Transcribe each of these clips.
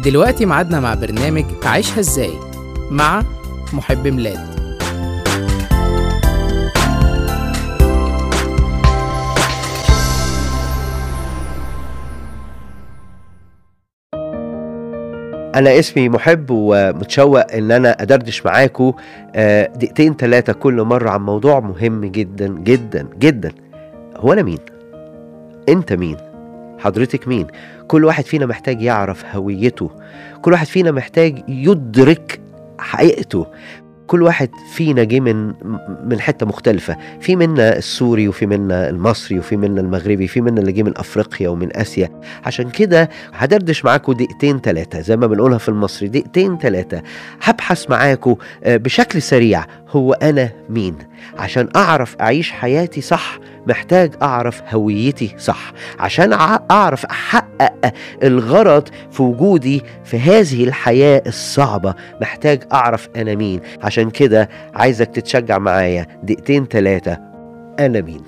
دلوقتي ميعادنا مع برنامج عيشها ازاي مع محب ميلاد انا اسمي محب ومتشوق ان انا ادردش معاكم آه، دقيقتين ثلاثه كل مره عن موضوع مهم جدا جدا جدا هو انا مين انت مين حضرتك مين كل واحد فينا محتاج يعرف هويته كل واحد فينا محتاج يدرك حقيقته كل واحد فينا جه من من حته مختلفه في منا السوري وفي منا المصري وفي منا المغربي في منا اللي جه من افريقيا ومن اسيا عشان كده هدردش معاكم دقيقتين ثلاثه زي ما بنقولها في المصري دقيقتين ثلاثه هبحث معاكم آه، بشكل سريع هو انا مين عشان اعرف اعيش حياتي صح محتاج اعرف هويتي صح عشان أع- اعرف احقق الغرض في وجودي في هذه الحياه الصعبه محتاج اعرف انا مين عشان كده عايزك تتشجع معايا دقيقتين ثلاثه انا مين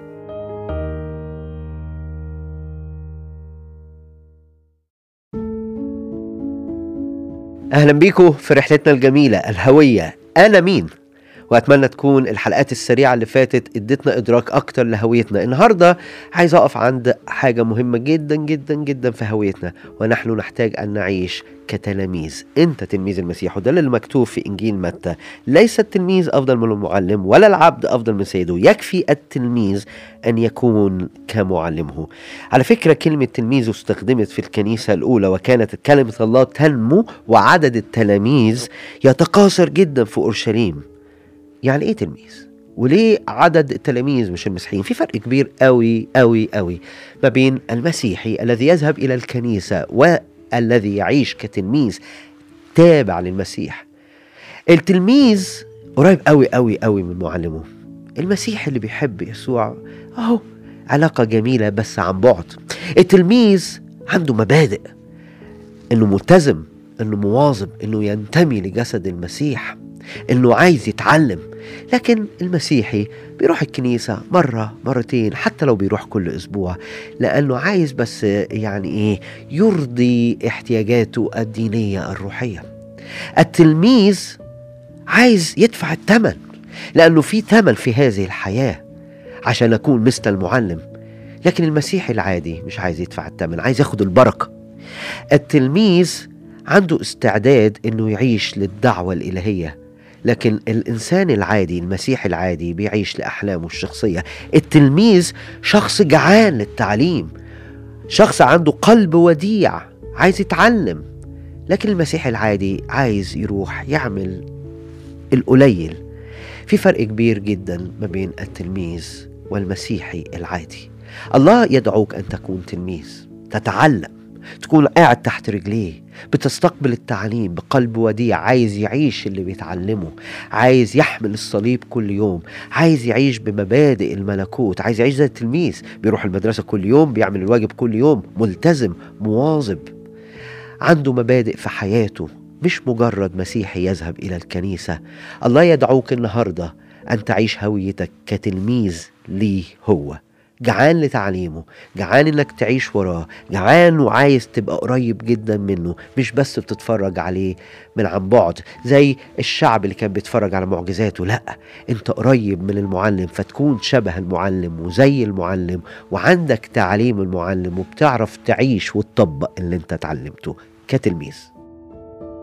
اهلا بيكم في رحلتنا الجميله الهويه انا مين واتمنى تكون الحلقات السريعه اللي فاتت ادتنا ادراك اكتر لهويتنا النهارده عايز اقف عند حاجه مهمه جدا جدا جدا في هويتنا ونحن نحتاج ان نعيش كتلاميذ انت تلميذ المسيح وده اللي مكتوب في انجيل متى ليس التلميذ افضل من المعلم ولا العبد افضل من سيده يكفي التلميذ ان يكون كمعلمه على فكره كلمه تلميذ استخدمت في الكنيسه الاولى وكانت كلمه الله تنمو وعدد التلاميذ يتقاصر جدا في اورشليم يعني ايه تلميذ وليه عدد التلاميذ مش المسيحيين في فرق كبير قوي قوي قوي ما بين المسيحي الذي يذهب الى الكنيسه والذي يعيش كتلميذ تابع للمسيح التلميذ قريب قوي قوي قوي من معلمه المسيح اللي بيحب يسوع اهو علاقه جميله بس عن بعد التلميذ عنده مبادئ انه ملتزم انه مواظب انه ينتمي لجسد المسيح انه عايز يتعلم لكن المسيحي بيروح الكنيسة مرة مرتين حتى لو بيروح كل أسبوع لأنه عايز بس يعني إيه يرضي احتياجاته الدينية الروحية التلميذ عايز يدفع الثمن لأنه في ثمن في هذه الحياة عشان أكون مثل المعلم لكن المسيحي العادي مش عايز يدفع الثمن عايز ياخد البركة التلميذ عنده استعداد انه يعيش للدعوة الإلهية لكن الإنسان العادي المسيحي العادي بيعيش لأحلامه الشخصية التلميذ شخص جعان للتعليم شخص عنده قلب وديع عايز يتعلم لكن المسيحي العادي عايز يروح يعمل القليل في فرق كبير جدا ما بين التلميذ والمسيحي العادي الله يدعوك أن تكون تلميذ تتعلم تكون قاعد تحت رجليه بتستقبل التعليم بقلب وديع عايز يعيش اللي بيتعلمه عايز يحمل الصليب كل يوم عايز يعيش بمبادئ الملكوت عايز يعيش زي التلميذ بيروح المدرسة كل يوم بيعمل الواجب كل يوم ملتزم مواظب عنده مبادئ في حياته مش مجرد مسيحي يذهب إلى الكنيسة الله يدعوك النهاردة أن تعيش هويتك كتلميذ ليه هو جعان لتعليمه جعان انك تعيش وراه جعان وعايز تبقى قريب جدا منه مش بس بتتفرج عليه من عن بعد زي الشعب اللي كان بيتفرج على معجزاته لا انت قريب من المعلم فتكون شبه المعلم وزي المعلم وعندك تعليم المعلم وبتعرف تعيش وتطبق اللي انت اتعلمته كتلميذ